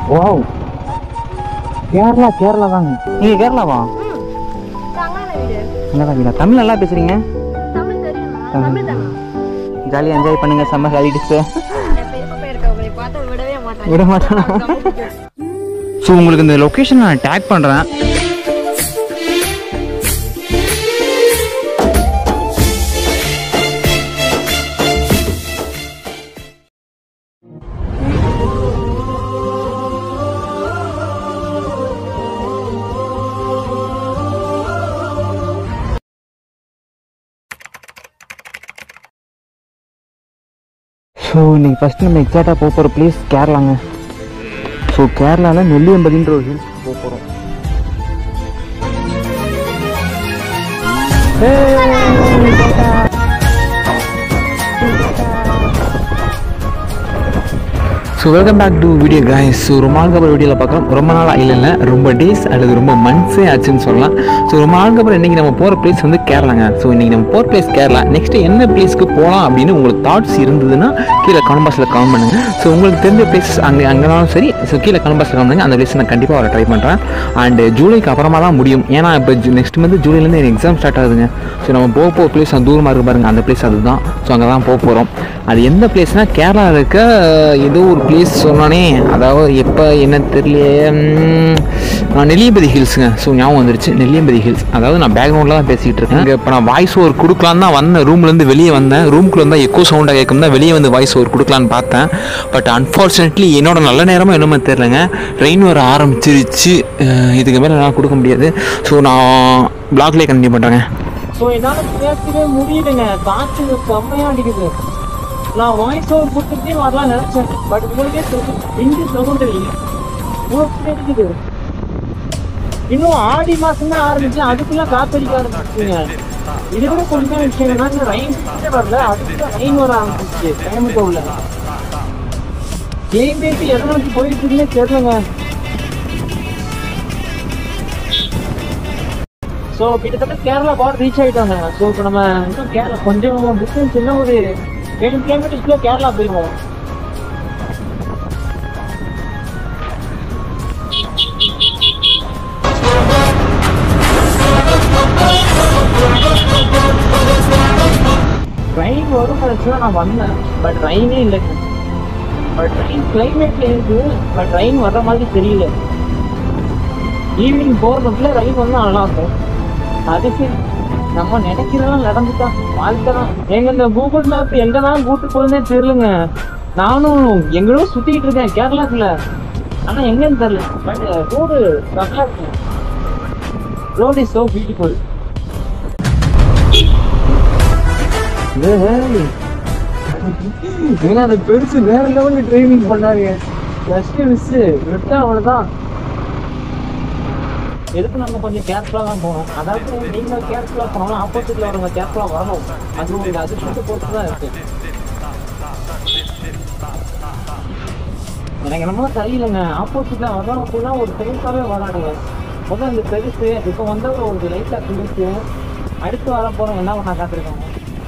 Wow Kerala Kerala தாங்க நீங்க கேரளாவா தங்கான வீடு என்னடா வீடா தமிழ் நல்லா பேசுறீங்க தமிழ் தெரியுமா தமிழ் தானா ஜாலியாக என்ஜாய் பண்ணுங்க சம்மர் ஹாலிடேஸ் என் பெரியப்பா போயிருக்கா உங்களை பார்த்தா விடவே மாட்டேன் விட மாட்டானா ஸோ உங்களுக்கு இந்த லொக்கேஷன் நான் டேக் பண்ணுறேன் ஸோ இன்னைக்கு ஃபஸ்ட்டு நம்ம எக்ஸாக்டாக போக போகிற பிளேஸ் கேரளாங்க ஸோ கேரளாவில் நெல்லியம்பதின்ற ஒரு ஹில்ஸ் போக போகிறோம் so welcome back to video guys so ரொம்ப நாளுக்கு அப்புறம் வீடியோவில் பார்க்கலாம் ரொம்ப நாள் இல்லைல்ல ரொம்ப டேஸ் அல்லது ரொம்ப மந்த்ஸே ஆச்சுன்னு சொல்லலாம் ஸோ ரொம்ப நாளுக்கு அப்புறம் இன்றைக்கி நம்ம போகிற பிளேஸ் வந்து கேரளாங்க ஸோ இன்றைக்கி நம்ம போகிற பிளேஸ் கேரளா நெக்ஸ்ட் என்ன பிளேஸ்க்கு போகலாம் அப்படின்னு உங்களுக்கு தாட்ஸ் இருந்ததுன்னா கீழே கமெண்ட் பாக்ஸில் கமெண்ட் பண்ணுங்கள் ஸோ உங்களுக்கு தெரிஞ்ச பிளேசஸ் அங்கே அங்கேனாலும் சரி ஸோ கீழே கமெண்ட் பாக்ஸில் கமெண்ட் பண்ணுங்க அந்த பிளேஸ் நான் கண்டிப்பாக வர ட்ரை பண்ணுறேன் அண்ட் ஜூலைக்கு அப்புறமா தான் முடியும் ஏன்னா இப்போ நெக்ஸ்ட் மந்த் ஜூலைலேருந்து எனக்கு எக்ஸாம் ஸ்டார்ட் ஆகுதுங்க ஸோ நம்ம போக போகிற பிளேஸ் தூரமாக இருக்கு பாருங்க அந்த பிளேஸ் அதுதான் ஸோ அங்கே தான் போக போகிறோம் அது எந்த பிளேஸ்னால் கேரளாவில் இருக்க ஏதோ ஒரு பிளேஸ் சொன்னானே அதாவது எப்போ என்ன தெரியலையே ம், ஆ, நெல்லியம்பதி ஹில்ஸுங்க ஸோ ஞாபகம் வந்துருச்சு நெல்லியம்பதி ஹில்ஸ் அதாவது நான் பேக்ரவுண்டில் தான் பேசிகிட்டு இருக்கேன் இங்கே இப்போ நான் வாய்ஸ் ஓவர் கொடுக்கலான்னு தான் வந்தேன் ரூம்லேருந்து வெளியே வந்தேன் ரூம்குள்ளே வந்தால் எக்கோ சவுண்டாக கேட்கும் தான் வெளியே வந்து வாய்ஸ் ஓவர் கொடுக்கலான்னு பார்த்தேன் பட் அன்ஃபார்ச்சுனேட்லி என்னோட நல்ல நேரமும் என்னமோ தெரிலங்க ரெயின் வர ஆரம்பிச்சிருச்சு அஹ், இதுக்கு மேலே நான் கொடுக்க முடியாது ஸோ நான் பிளாக்லேயே கண்டினியூ பண்ணுறேங்க ஸோ என்னால் பேசவே முடியலைங்க காற்று செம்மையாக அடிக்குது நான் வாய்ஸ் ஓவர் கொடுத்துட்டே வரலாம் நினச்சேன் பட் உங்களுக்கே தெரியும் இங்கு சவுண்ட் இல்லைங்க உங்களுக்கு இருக்குது இன்னும் ஆடி மாதம் தான் ஆரம்பிச்சு அதுக்குள்ள காத்தடிக்க ஆரம்பிச்சுங்க இது கூட கொஞ்சம் விஷயம் என்னன்னா ரெயின் வரல அதுக்குள்ள ரெயின் வர ஆரம்பிச்சிச்சு டைமுக்கு உள்ள கேம் பேசி எதை நோக்கி போயிட்டு இருக்குன்னே தெரியலங்க ஸோ கிட்டத்தட்ட கேரளா பார்டர் ரீச் ஆகிட்டாங்க ஸோ இப்போ நம்ம இன்னும் கேரளா கொஞ்சம் டிஸ்டன்ஸ் இன்னும் ஒரு ஏழு கிலோமீட்டர்ஸ்க்குள்ள கேரளா போயிருவோம் ட்ரெயின் வரும் நினச்சா நான் வந்தேன் பட் ட்ரெயினே இல்லைங்க பட் ட்ரெயின் கிளைமேட்ல இருக்கு பட் ட்ரெயின் வர்ற மாதிரி தெரியல ஈவினிங் போகிறதுக்குள்ள ரயில் வந்து நல்லா இருக்கும் அது சரி நம்ம நினைக்கிறதெல்லாம் நடந்துட்டா வாழ்க்கை தான் எங்க இந்த கூகுள் மேப் எங்க தான் கூட்டு போகுதுன்னே தெரியலங்க நானும் எங்களோ சுத்திக்கிட்டு இருக்கேன் கேரளாக்குள்ள ஆனா எங்கன்னு தெரியல பட் ரோடு நல்லா இருக்கு ரோட் இஸ் சோ பியூட்டிஃபுல் ஏன்னா அந்த பெருசு வேற லெவல்ல டிரைவிங் பண்ணாங்க ஜஸ்ட் மிஸ் விட்டா அவ்வளவுதான் எதுக்கு நம்ம கொஞ்சம் கேர்ஃபுல்லாக தான் போகணும் அதாவது நீங்கள் கேர்ஃபுல்லாக போனாலும் ஆப்போசிட்டில் வரவங்க கேர்ஃபுல்லாக வரணும் அது உங்களுக்கு அது மட்டும் பொறுத்து தான் இருக்கு எனக்கு என்னமோ தெரியலங்க ஆப்போசிட்டில் வரவங்க ஒரு பெருசாகவே வராடுங்க முதல்ல இந்த பெருசு இப்போ வந்து ஒரு லைட்டாக பெருசு அடுத்து வர போகிறவங்க என்ன பண்ணா காத்திருக்காங்க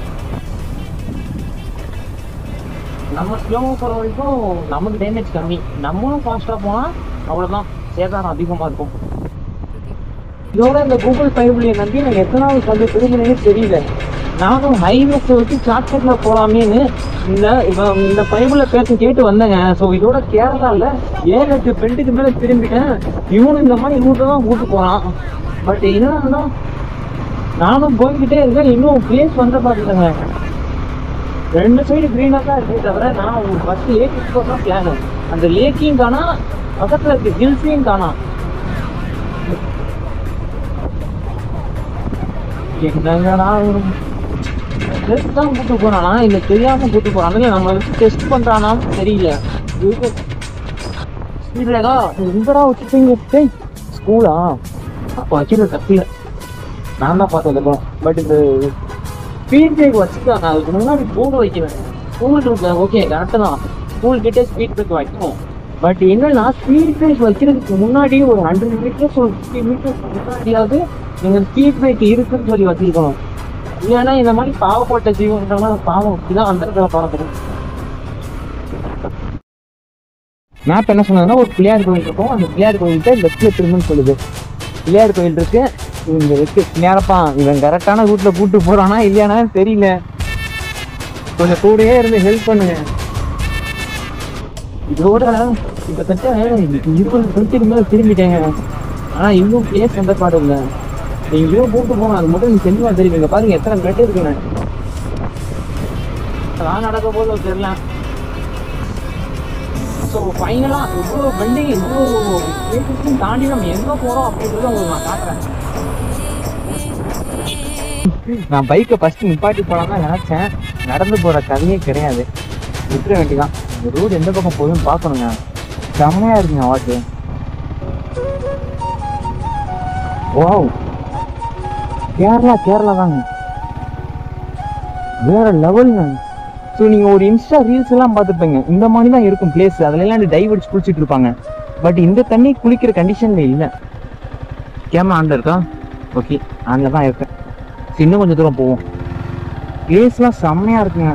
நம்ம ஸ்லோவாக போகிற வரைக்கும் நமக்கு டேமேஜ் கம்மி நம்மளும் ஃபாஸ்ட்டாக போனால் அவ்வளோதான் சேதாரம் அதிகமாக இருக்கும் இதோட இந்த கூகுள் பைபிளியை நம்பி நான் எத்தனாவது கண்டு திரும்பினே தெரியல நானும் ஹைவேஸ் வச்சு ஷார்ட்கட்ல போலாமேன்னு இந்த இவன் இந்த பைபிள பேச கேட்டு வந்தேங்க ஸோ இதோட கேரளாவில் ஏழு எட்டு பெண்டுக்கு மேலே திரும்பிட்டேன் இவனும் இந்த மாதிரி ரூட்டை தான் கூட்டு போறான் பட் என்னன்னா நானும் போய்கிட்டே இருக்கேன் இன்னும் பிளேஸ் வந்து பார்த்துட்டேங்க ரெண்டு சைடு க்ரீனாக தான் இருக்கே தவிர நான் ஃபர்ஸ்ட் லேக் போக பிளான் அந்த லேக்கையும் காணா பக்கத்தில் இருக்க ஹில்ஸையும் காணா என்னங்கடா ஒரு டெஸ்ட் தான் கூட்டு போறானா இல்ல தெரியாம கூட்டு போறானா இல்ல நம்ம வச்சு டெஸ்ட் பண்றானான்னு தெரியல ஸ்பீட்லடா எங்கடா வச்சுட்டீங்க டேய் ஸ்கூலா வைக்கிற தப்பில நான் தான் பார்த்தேன் பட் இந்த ஸ்பீட் பிரேக் வச்சுட்டாங்க அதுக்கு முன்னாடி போர்டு வைக்கிறேன் ஸ்கூல் இருக்கு ஓகே கரெக்டு தான் ஸ்கூல் கிட்டே ஸ்பீட் பிரேக் வைக்கும் பட் என்னன்னா ஸ்பீட் பிரேக் வைக்கிறதுக்கு முன்னாடி ஒரு ஹண்ட்ரட் மீட்டர்ஸ் ஒரு ஃபிஃப்டி மீட்டர்ஸ் முன்னாடியாவது நீங்கள் ஸ்பீட் பிரேக் இருக்குன்னு சொல்லி வச்சிருக்கணும் இல்லைன்னா இந்த மாதிரி பாவப்பட்ட ஜீவன்கள்லாம் பாவம் இப்படிதான் அந்த இடத்துல பார்க்கணும் மேப் என்ன சொன்னதுன்னா ஒரு பிள்ளையார் கோயில் இருக்கும் அந்த பிள்ளையார் கோயில்கிட்ட லெஃப்ட்ல திரும்புன்னு சொல்லுது பிள்ளையார் கோயில் இருக்கு இவங்க இருக்கு நேரப்பா இவன் கரெக்டான ரூட்ல கூட்டு போறானா இல்லையானா தெரியல கொஞ்சம் கூடயே இருந்து ஹெல்ப் பண்ணுங்க இதோட கிட்டத்தட்ட இருபது நிமிஷத்துக்கு மேல திரும்பிட்டேங்க ஆனா இன்னும் பிளேஸ் எந்த பாடு இல்லை எங்கேயோ கூட்டு போகணும் அது மட்டும் நீங்க தெளிவா தெரியும் இங்க பாருங்க எத்தனை பெட் இருக்குன்னு அதான் நடக்க போது தெரியல ஸோ ஃபைனலாக இவ்வளோ பெண்டிங் இவ்வளோ places தாண்டி நம்ம எங்கே போகிறோம் அப்படின்றத உங்களுக்கு நான் காட்டுறேன் நான் பைக்கை ஃபர்ஸ்ட் நிப்பாட்டி போலாம் தான் நினச்சேன் நடந்து போகிற கதையே கிடையாது விட்டுற வேண்டியதான் இந்த ரோடு எந்த பக்கம் போகுதுன்னு பார்க்கணுங்க செம்மையா இருக்குங்க வாட்டு வாவ் கேரளா கேரளா தாங்க வேற லெவலுங்க ஸோ நீங்கள் ஒரு இன்ஸ்டா ரீல்ஸ் எல்லாம் பார்த்துப்பீங்க இந்த மாதிரி தான் இருக்கும் பிளேஸ் அதுல எல்லாம் டைவ் அடிச்சு குளிச்சுட்டு இருப்பாங்க பட் இந்த தண்ணி குளிக்கிற கண்டிஷன்ல இல்லை கேமரா ஆன்ல இருக்கா ஓகே ஆன்ல தான் இருக்கேன் சரி, இன்னும் கொஞ்சம் தூரம் போவோம் பிளேஸ்லாம் செம்மையா இருக்குங்க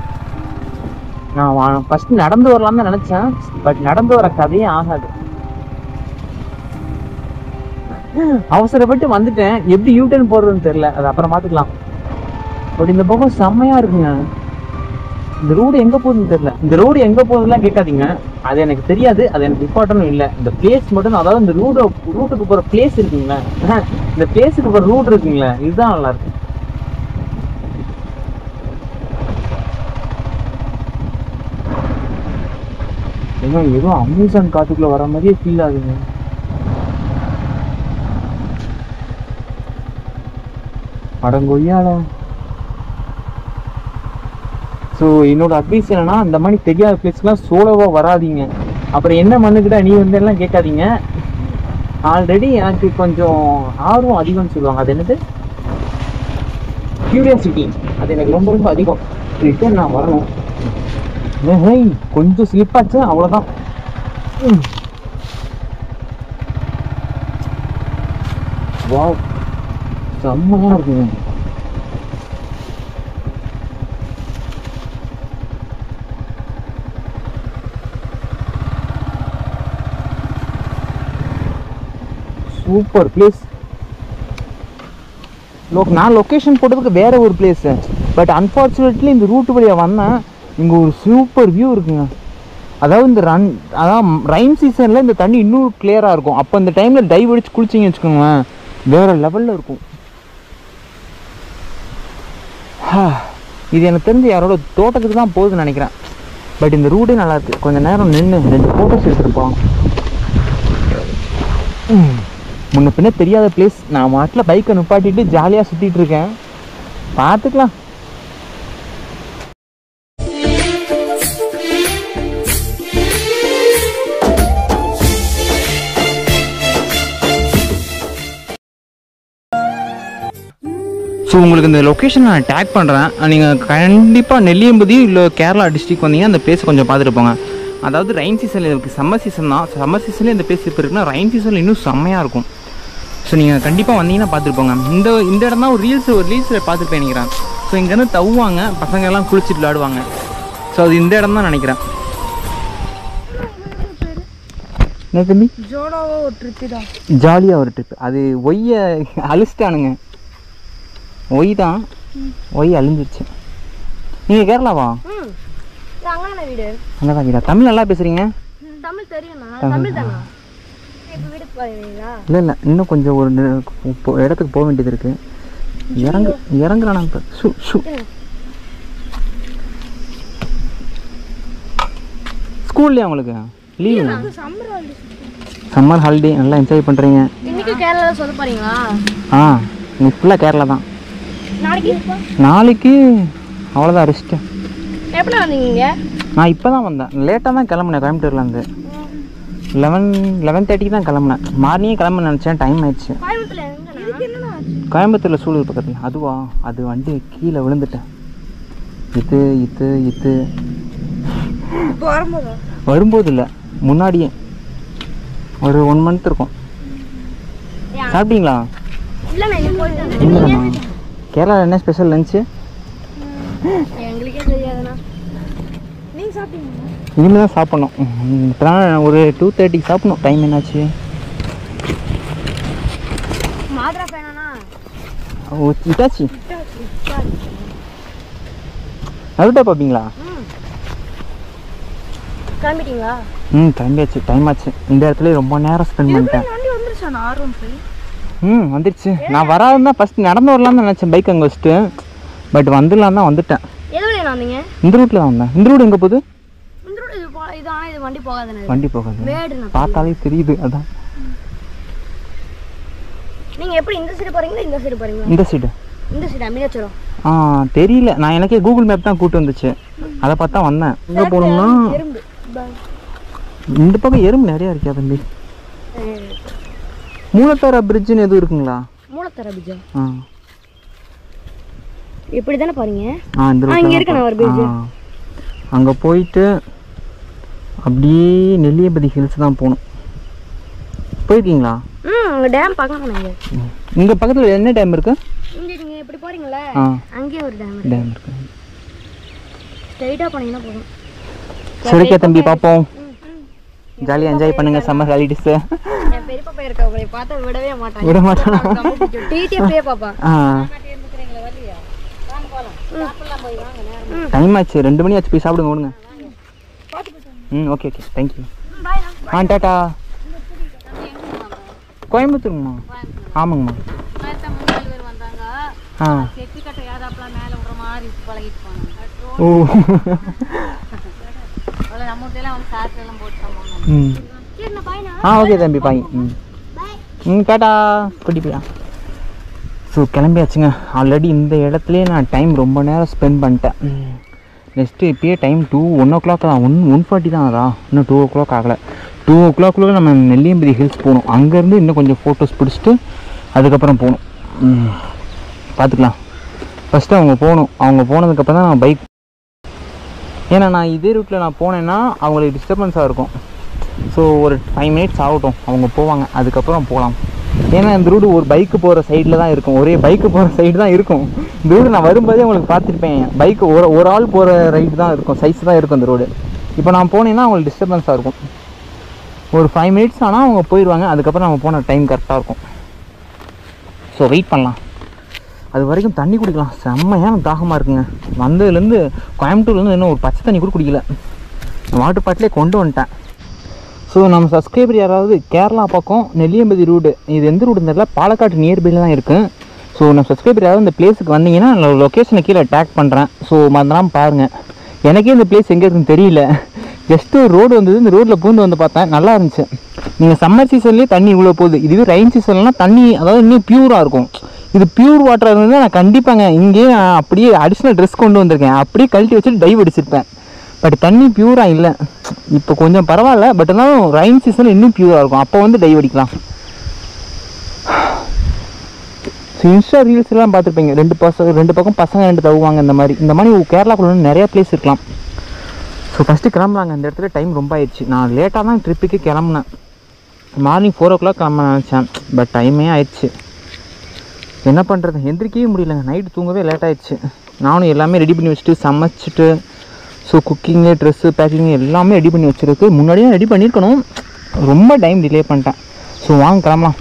நான் ஃபர்ஸ்ட் நடந்து வரலாம்னு தான் நினைச்சேன் பட் நடந்து வர கதையே ஆகாது அவசரப்பட்டு வந்துட்டேன் எப்படி யூ டர்ன் போடுறதுன்னு தெரியல அது அப்புறம் பார்த்துக்கலாம் பட் இந்த பக்கம் செம்மையா இருக்குங்க இந்த ரோடு எங்க போகுதுன்னு தெரியல இந்த ரோடு எங்க போகுதுலாம் கேட்காதீங்க அது எனக்கு தெரியாது அது எனக்கு இம்பார்ட்டன்ட் இல்லை இந்த பிளேஸ் மட்டும் தான், அதாவது இந்த ரூட ரூட்டுக்கு போற பிளேஸ் இருக்குங்களா இந்த பிளேஸுக்கு போற ரூட் இருக்குங்களா இதுதான் நல்லா இருக்கு ஏங்க ஏதோ அமேசான் காட்டுக்குள்ள வர மாதிரியே ஃபீல் ஆகுதுங்க அடங்கொய்யால ஸோ என்னோட அட்வைஸ் என்னன்னா இந்த மாதிரி தெரியாத பிளேஸ்க்குலாம் சோலோவாக வராதீங்க அப்புறம் என்ன மண்ணுக்கிட்ட நீ வந்து எல்லாம் கேட்காதீங்க ஆல்ரெடி எனக்கு கொஞ்சம் ஆர்வம் அதிகம்னு சொல்லுவாங்க அது என்னது கியூரியாசிட்டி அது எனக்கு ரொம்ப ரொம்ப அதிகம் ரிட்டர்ன் நான் வரணும் ஏய், கொஞ்சம் ஸ்லிப் ஆச்சு அவ்வளோதான் வாவ் செம்மையா இருக்குங்க சூப்பர் பிளேஸ் லோ நான் லொக்கேஷன் போட்டதுக்கு வேற ஒரு பிளேஸ் பட் அன்ஃபார்ச்சுனேட்லி இந்த ரூட் வழியாக வந்தேன் இங்கே ஒரு சூப்பர் வியூ இருக்குங்க அதாவது இந்த ரன் அதான் ரைன் சீசனில் இந்த தண்ணி இன்னும் கிளியராக இருக்கும் அப்போ இந்த டைமில் டைவ் அடிச்சு குளிச்சிங்க வச்சுக்கோங்களேன் வேற லெவலில் இருக்கும் ஹா, இது எனக்கு தெரிஞ்சு யாரோட தோட்டத்துக்கு தான் போகுதுன்னு நினைக்கிறேன் பட் இந்த ரூட்டே நல்லா இருக்கு கொஞ்ச நேரம் நின்று ரெண்டு ஃபோட்டோஸ் எடுத்துட்டு போகலாம் ம். முன்ன பின்ன தெரியாத பிளேஸ் நான் மாட்டில் பைக்கை நிப்பாட்டிட்டு ஜாலியாக சுற்றிட்டு இருக்கேன் பார்த்துக்கலாம் ஸோ உங்களுக்கு இந்த லொக்கேஷன் நான் டேக் பண்ணுறேன் நீங்கள் கண்டிப்பாக நெல்லியம்பதி இல்லை கேரளா டிஸ்ட்ரிக் வந்தீங்கன்னா அந்த பிளேஸ் கொஞ்சம் பார்த்துட்டு போங்க அதாவது ரெயின் சீசனில் இருக்குது சம்மர் சீசன் தான் சம்மர் சீசன்லேயே இந்த பிளேஸ் இப்போ இருக்குன்னா ரெயின் சீசனில் இன்னும் செம்மையாக இருக்கும் ஸோ நீங்கள் கண்டிப்பாக வந்தீங்கன்னா பார்த்துட்டு போங்க இந்த இந்த இடம் தான் ஒரு ரீல்ஸ் ஒரு ரீல்ஸில் பார்த்துருப்பேன் நினைக்கிறேன் ஸோ இங்கேருந்து தவுவாங்க பசங்க எல்லாம் குளிச்சுட்டு விளாடுவாங்க ஸோ அது இந்த இடம் தான் நினைக்கிறேன் என்ன தம்பி ஜோடாவோ ஒரு ட்ரிப்பு தான் ஜாலியாக ஒரு ட்ரிப் அது ஒய்யை அழிச்சிட்டானுங்க ஒய் தான் ஒய் அழிஞ்சிருச்சு நீங்கள் கேரளாவா ம் இது அங்கான வீடு அங்கே தான் வீடா தமிழ் நல்லா பேசுகிறீங்க ம், தமிழ் தெரியும்ண்ணா தமிழ் தானா இப்போ வீடு போவீங்களா இல்லை இல்லை இன்னும் கொஞ்சம் ஒரு நி- இப்போ இடத்துக்கு போக வேண்டியது இருக்கு இறங்கு இறங்குறானா இப்போ ஷூ ஷூ ஸ்கூல்லையா உங்களுக்கு leave summer holidays summer holiday நல்லா என்ஜாய் பண்ணுறீங்க இன்னைக்கு கேரளாவில் சொல்ல போறீங்களா ஆ நீ ஃபுல்லாக கேரளா தான் நாளைக்கு நாளைக்கு அவ்வளோதான் ரெஸ்ட்டு எப்படி வந்தீங்க நான் இப்போ தான் வந்தேன் லேட்டாக தான் கிளம்புனேன் கோயம்புத்தூர்லேருந்து லெவன் லெவன் தேர்ட்டிக்கு தான் கிளம்புனேன் மார்னிங்கே கிளம்ப நினச்சேன் டைம் ஆயிடுச்சு கோயம்புத்தூர்ல எங்கண்ணா இதுக்கு என்னண்ணா கோயம்புத்தூரில் சூலூர் பக்கத்தில் அதுவா அது வண்டி கீழே விழுந்துட்டேன் இது இது இது இப்போ வரும்போதா வரும்போது இல்லை முன்னாடியே ஒரு ஒன் மந்த் இருக்கும் சாப்பிட்டீங்களா இல்லைண்ணா இங்கே போயிட்டு இல்லைண்ணா கேரளாவில் என்ன ஸ்பெஷல் லஞ்சு எங்களுக்கே தெரியாதுண்ணா நீங்கள் சாப்பிட்டீங்களா இனிமேல் தான் சாப்பிட்ணும் ம், இப்பதான் ஒரு டூ தேர்ட்டிக்கு சாப்பிட்ணும் டைம் என்னாச்சு மாத்ரா ஃபேனா ஓ இட்டாச்சி நருட்டா பார்ப்பீங்களா ம் கிளம்பிட்டீங்களா ம் கிளம்பியாச்சு டைம் ஆச்சு இந்த இடத்துல ரொம்ப நேரம் ஸ்பெண்ட் பண்ணிட்டேன் வண்டி வந்துருச்சா நான் ஆர்வம் போய் ம் வந்துடுச்சு நான் வராதுன்னா ஃபஸ்ட் நடந்து வரலாம்னு நினச்சேன் பைக் அங்கே வச்சுட்டு பட் வந்துடலாம் தான் வந்துட்டேன் எது வழியா வந்தீங்க இந்த ரூட்டில் தான் வந்தேன் இந்த ரூட் எங்கே போகுது இந்த road இது போ- இது ஆனால் இது வண்டி போகாதுன்னு வண்டி போகாது மேடு நான் பார்த்தாலே தெரியுது அதான் நீங்க எப்படி இந்த சைடு போறீங்களா இந்த சைடு போறீங்களா இந்த சைடு இந்த சைடு அமீனாச்சுரம் ஆ தெரியல நான் எனக்கே கூகுள் மேப் தான் கூட்டு வந்துச்சு அதை பார்த்தா வந்தேன் எங்கே போகணும்னா எறும்பு ப- இந்த பக்கம் எறும்பு நிறையா இருக்கா தம்பி அஹ், மூலத்தார பிரிட்ஜுன்னு எதுவும் இருக்குங்களா மூலத்தர பிஜா ஆ இப்படி தானே பாருங்க ஆ இந்த ஆ, route இங்க தான் இருக்கு நான் ஒரு போ- bridge. ஆ. அங்க போயிட்டு அப்படியே நெல்லியபதி ஹில்ஸ் தான் போகணும் போயிருக்கீங்களா ம் அங்க டேம் பார்க்கலாம் நாங்க இங்க பக்கத்துல என்ன டேம் இருக்கு இங்க நீங்க இப்படி போறீங்களா ஆ அங்கேயே ஒரு டேம் இருக்கு டேம் இருக்கு ஸ்ட்ரைட்டா போனீங்கன்னா போதும் சரிக்கா தம்பி பார்ப்போம் ஜாலியாக என்ஜாய் பண்ணுங்க சம்மர் ஹாலிடேஸ் என் பெரியப்பா பையன் இருக்க உங்களை பார்த்தா விடவே மாட்டாங்க விட மாட்டானா டிடி அப்படியே பாப்பா ஆ டைம் ஆச்சு ரெண்டு மணி ஆச்சு போய் சாப்பிடுங்க ஓடுங்க ம் ஓகே ஓகே தேங்க்யூ ஆ டாட்டா கோயம்புத்தூருங்கம்மா ஆமாங்கம்மா ஆ ஓ ம் சரி நான் பாய்னா ஆ ஓகே தம்பி பாய் ம் ம் டாட்டா குட்டி போயா ஸோ கிளம்பியாச்சுங்க ஆல்ரெடி இந்த இடத்துலயே நான் டைம் ரொம்ப நேரம் ஸ்பெண்ட் பண்ணிட்டேன் நெக்ஸ்ட்டு இப்பயே time to one o'clock தான் ஒன் ஒன் ஃபார்ட்டி தான் அதா இன்னும் டூ ஓ கிளாக் ஆகலை டூ ஓ கிளாக்குள்ளே நம்ம நெல்லியம்பதி ஹில்ஸ் போகணும் அங்கேருந்து இன்னும் கொஞ்சம் ஃபோட்டோஸ் பிடிச்சிட்டு அதுக்கப்புறம் போகணும் ம், பார்த்துக்கலாம் ஃபஸ்ட்டு அவங்க போகணும் அவங்க போனதுக்கப்புறம் தான் நான் பைக் ஏன்னா நான் இதே ரூட்டில் நான் போனேன்னா அவங்களுக்கு டிஸ்டர்பன்ஸாக இருக்கும் ஸோ ஒரு ஃபைவ் மினிட்ஸ் ஆகட்டும் அவங்க போவாங்க அதுக்கப்புறம் போகலாம் ஏன்னா இந்த ரூடு ஒரு பைக்கு போகிற சைடில் தான் இருக்கும் ஒரே பைக்கு போகிற சைடு தான் இருக்கும் இந்த ரூடு நான் வரும்போதே உங்களுக்கு பார்த்துருப்பேன் பைக்கு ஒரு ஒரு ஆள் போகிற ரைடு தான் இருக்கும் சைஸ் தான் இருக்கும் இந்த ரோடு இப்போ நான் போனேன்னா அவங்களுக்கு டிஸ்டர்பன்ஸாக இருக்கும் ஒரு ஃபைவ் மினிட்ஸ் ஆனால் அவங்க போயிடுவாங்க அதுக்கப்புறம் நம்ம போன டைம் கரெக்டாக இருக்கும் ஸோ வெயிட் பண்ணலாம் அது வரைக்கும் தண்ணி குடிக்கலாம் செம்மையான தாகமாக இருக்குங்க வந்ததுலேருந்து கோயம்புத்தூர்லேருந்து இன்னும் ஒரு பச்சை தண்ணி கூட குடிக்கல வாட்டர் பாட்டிலே கொண்டு வந்துட்டேன் ஸோ நம்ம சப்ஸ்கிரைபர் யாராவது கேரளா பக்கம் நெல்லியம்பதி ரூடு இது எந்த ரூடுன்னு தெரியல பாலக்காடு நியர்பையில் தான் இருக்குது ஸோ நம்ம சப்ஸ்கிரைபர் யாராவது இந்த பிளேஸுக்கு வந்தீங்கன்னா நான் லொக்கேஷனை கீழே டேக் பண்ணுறேன் ஸோ மறந்துடாமல் பாருங்கள் எனக்கே இந்த பிளேஸ் எங்கே இருக்குன்னு தெரியல ஜஸ்ட்டு ஒரு ரோடு வந்தது இந்த ரோட்டில் பூந்து வந்து பார்த்தேன் நல்லா இருந்துச்சு நீங்கள் சம்மர் சீசன்லேயே தண்ணி இவ்வளோ போகுது இதுவே ரெயின் சீசன்லாம் தண்ணி அதாவது இன்னும் பியூராக இருக்கும் இது பியூர் வாட்டர் இருந்தால் நான் கண்டிப்பாங்க இங்கேயே நான் அப்படியே அடிஷ்னல் ட்ரெஸ் கொண்டு வந்திருக்கேன் அப்படியே கழட்டி வச்சுட்டு டைவ் அடிச்சிருப்பேன் பட் தண்ணி பியூராக இல்லை இப்போ கொஞ்சம் பரவாயில்ல பட் இருந்தாலும் ரெயின் சீசன் இன்னும் பியூராக இருக்கும் அப்போ வந்து டைவ் அடிக்கலாம் ஸோ இன்ஸ்டா ரீல்ஸ் எல்லாம் பார்த்துருப்பீங்க ரெண்டு பசங்க ரெண்டு பக்கம் பசங்க ரெண்டு தவுவாங்க இந்த மாதிரி இந்த மாதிரி கேரளாக்குள்ள இன்னும் நிறைய பிளேஸ் இருக்கலாம் ஸோ ஃபஸ்ட்டு கிளம்பலாங்க இந்த இடத்துல டைம் ரொம்ப ஆயிடுச்சு நான் லேட்டாக தான் ட்ரிப்புக்கு கிளம்புனேன் மார்னிங் ஃபோர் ஓ கிளாக் கிளம்ப நினச்சேன் பட் டைமே ஆயிடுச்சு என்ன பண்ணுறது எந்திரிக்கவே முடியலங்க நைட்டு தூங்கவே லேட் ஆயிடுச்சு நானும் எல்லாமே ரெடி பண்ணி வச்சுட்டு சமைச்சிட்டு ஸோ குக்கிங்கு ட்ரெஸ்ஸு பேக்கிங்கு எல்லாமே ரெடி பண்ணி வச்சுருக்கு முன்னாடியே ரெடி பண்ணியிருக்கணும் ரொம்ப டைம் டிலே பண்ணிட்டேன் ஸோ வாங்க கிளம்பலாம்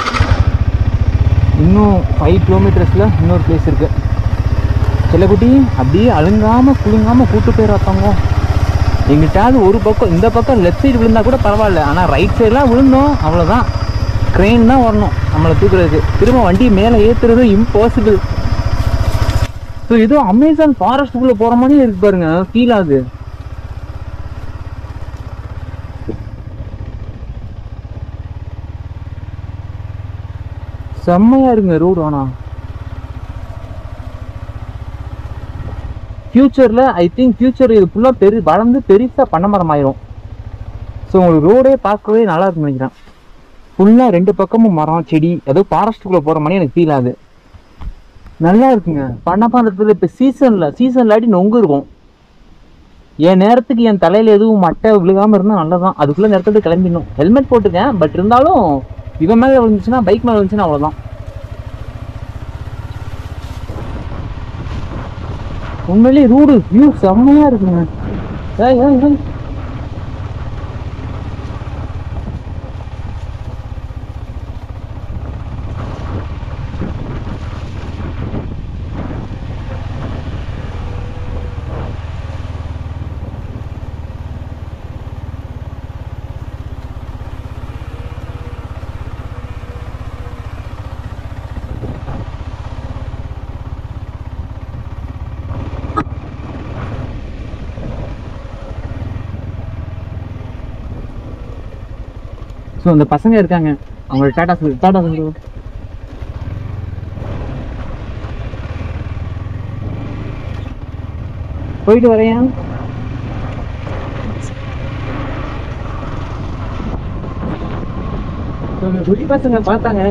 இன்னும் ஃபைவ் கிலோமீட்டர்ஸில் இன்னொரு பிளேஸ் இருக்குது செல்லக்குட்டி அப்படியே அழுங்காமல் குலுங்காமல் கூட்டு போயிட தங்கம் எங்கிட்டாவது ஒரு பக்கம் இந்த பக்கம் லெஃப்ட் சைடு விழுந்தா கூட பரவாயில்ல ஆனால் ரைட் சைடெலாம் விழுந்தோம் அவ்வளோதான் க்ரெயின் தான் வரணும் நம்மளை தூக்குறதுக்கு திரும்ப வண்டி மேலே ஏற்றுறது இம்பாசிபிள் ஸோ ஏதோ அமேசான் ஃபாரஸ்ட்டுக்குள்ளே போகிற மாதிரியே இருக்கு பாருங்க ஃபீல் ஆகுது செம்மையா இருக்குங்க ரோடு ஆனா ஃப்யூச்சரில் ஐ திங்க் ஃப்யூச்சர் இது ஃபுல்லாக பெரு வளர்ந்து பெருசாக பண்ண மரம் ஆயிரும் ஸோ உங்களுக்கு ரோடே பார்க்கவே நல்லா இருக்குன்னு நினைக்கிறேன் ஃபுல்லாக ரெண்டு பக்கமும் மரம் செடி ஏதோ ஃபாரஸ்ட்டுக்குள்ளே போகிற மாதிரி எனக்கு ஃபீல் ஆகுது நல்லா இருக்குங்க பண்ணப்பாண்டத்தில் இப்போ சீசனில் சீசன் இல்லாட்டி நொங்கு இருக்கும் என் நேரத்துக்கு என் தலையில் எதுவும் மட்டை விழுகாமல் இருந்தால் நல்லதான் அதுக்குள்ளே நேரத்துக்கு கிளம்பிடணும் ஹெல்மெட் போட்டுக்கேன் பட் இருந்தாலும் இவன் மேலே விழுந்துச்சுன்னா பைக் மேலே விழுந்துச்சுன்னா அவ்வளோதான் உண்மையிலேயே ரூடு வியூ செம்மையாக இருக்குங்க ஏய் ஏய் ஏய் அந்த பசங்க இருக்காங்க அவங்களோட டாடா சொல்லு டாடா சொல்லு போயிட்டு வரையா குடி பசங்க பார்த்தாங்க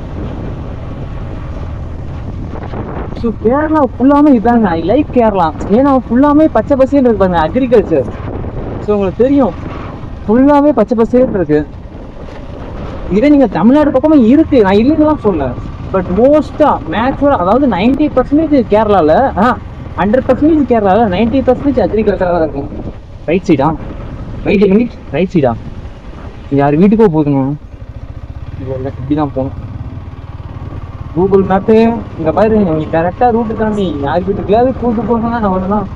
ஸோ கேரளா ஃபுல்லாமே இதாங்க ஐ லைக் கேரளா ஏன்னா ஃபுல்லாமே பச்சை பசேன்னு இருப்பாங்க அக்ரிகல்ச்சர் ஸோ உங்களுக்கு தெரியும் ஃபுல்லாமே பச்சை பசேன்னு இருக்கு இதே நீங்கள் தமிழ்நாடு பக்கமும் இருக்கு நான் இல்லைன்னுலாம் சொல்ல பட் மோஸ்ட்டாக மேக்ஸிமம் அதாவது நைன்டி பர்சன்டேஜ் கேரளாவில் ஆ ஹண்ட்ரட் பர்சன்டேஜ் கேரளாவில் நைன்டி பர்சன்டேஜ் அக்ரிகல்ச்சராக தான் இருக்கும் ரைட் சைடா ரைட் மினிட் ரைட் சைடா யார் வீட்டுக்கோ போதுங்க இல்லை இப்படி தான் போகணும் கூகுள் மேப்பு இங்க பாரு நீ கரெக்டா ரூட் காமி யார் வீட்டுக்குள்ளாவது கூட்டு போகணும் அவ்வளவுதான்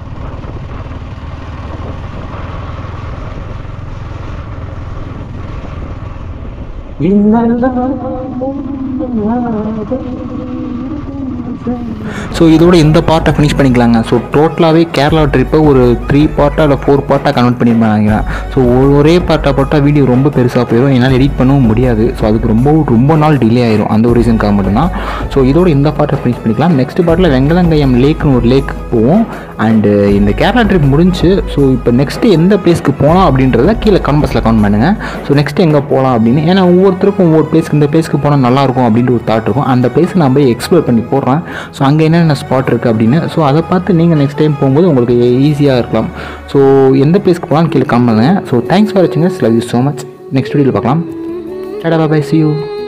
ஸோ இதோட இந்த பார்ட்டை ஃபினிஷ் பண்ணிக்கலாங்க ஸோ டோட்டலாகவே கேரளா ட்ரிப்பை ஒரு த்ரீ பார்ட்டாக இல்லை ஃபோர் பார்ட்டாக கன்வெர்ட் பண்ணியிருப்பேன் நினைக்கிறேன் ஸோ ஒரே பார்ட்டாக போட்டால் வீடியோ ரொம்ப பெருசாக போயிடும் என்னால் எடிட் பண்ணவும் முடியாது ஸோ அதுக்கு ரொம்ப ரொம்ப நாள் டிலே ஆயிரும் அந்த ஒரு ரீசனுக்காக மட்டும்தான் ஸோ இதோட இந்த பார்ட்டை ஃபினிஷ் பண்ணிக்கலாம் நெக்ஸ்ட் பார்ட்டில் வெங்கலங்கையம் லேக்னு ஒரு லேக் போவோம் அண்டு இந்த கேரளா ட்ரிப் முடிஞ்சு ஸோ இப்போ நெக்ஸ்ட்டு எந்த பிளேஸ்க்கு போகலாம் அப்படின்றத கீழே கம்பஸில் கவுண்ட் பண்ணுங்கள் ஸோ நெக்ஸ்ட் எங்கே போகலாம் அப்படின்னு ஏன்னா ஒவ்வொருத்தருக்கும் ஒவ்வொரு பிளேஸ்க்கு இந்த பிளேஸ்க்கு போனால் நல்லாயிருக்கும் அப்படின்ட்டு ஒரு தாட் இருக்கும் அந்த பிளேஸை நான் போய் எக்ஸ்ப்ளோர் பண்ணி போடுறேன் ஸோ அங்கே என்னென்ன ஸ்பாட் இருக்குது அப்படின்னு ஸோ அதை பார்த்து நீங்கள் நெக்ஸ்ட் டைம் போகும்போது உங்களுக்கு ஈஸியாக இருக்கலாம் ஸோ எந்த பிளேஸ்க்கு போகலான்னு கீழே கமெண்ட் பண்ணுங்கள் ஸோ தேங்க்ஸ் ஃபார் வாட்சிங் love you so much next வீடியோவில் பார்க்கலாம் டாடா பாய் சி யூ